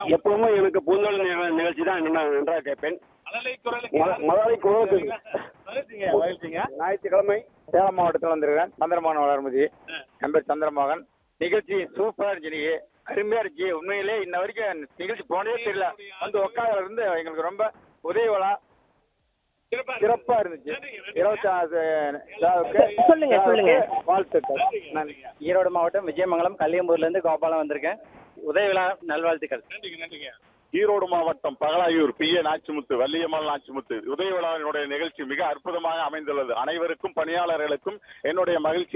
எப்பவுமே எனக்கு பூந்தோல் நிக- நிகழ்ச்சி தான் நான் நன்றாக கேட்பேன் மழலை குரல் ம- மழலை குரலுக்கு மகிழ்ச்சிங்க மகிழ்ச்சிங்க ஞாயிற்றுக்கிழமை சேலம் மாவட்டத்தில் வந்திருக்கேன் சந்திரமோகன் வளர்மதி என் பேர் சந்திரமோகன் நிகழ்ச்சி சூப்பரா இருந்துச்சு இன்னைக்கு அருமையா இருந்துச்சு உண்மையிலே இன்ன வரைக்கும் நிகழ்ச்சி போனதே தெரியல வந்து உட்கார இருந்து எங்களுக்கு ரொம்ப உதவிவலா சிறப்பா சிறப்பா இருந்துச்சு இருபத்தி ஆறு சொல்லுங்க, சொல்லுங்க. வாழ்த்துக்கள் நன்றி ஈரோடு மாவட்டம் விஜயமங்கலம் கல்லியம்பூர்ல இருந்து கோபாலம் வந்திருக்கேன் உதய விழா நல்வாழ்த்துக்கள் நன்றிங்க நன்றிங்க ஈரோடு மாவட்டம் பகலாயூர் பி ஏ நாச்சிமுத்து வள்ளியம்மாள் நாச்சிமுத்து உதயவிழாவினுடைய நிகழ்ச்சி மிக அற்புதமாக அமைந்துள்ளது அனைவருக்கும் பணியாளர்களுக்கும் என்னுடைய மகிழ்ச்சி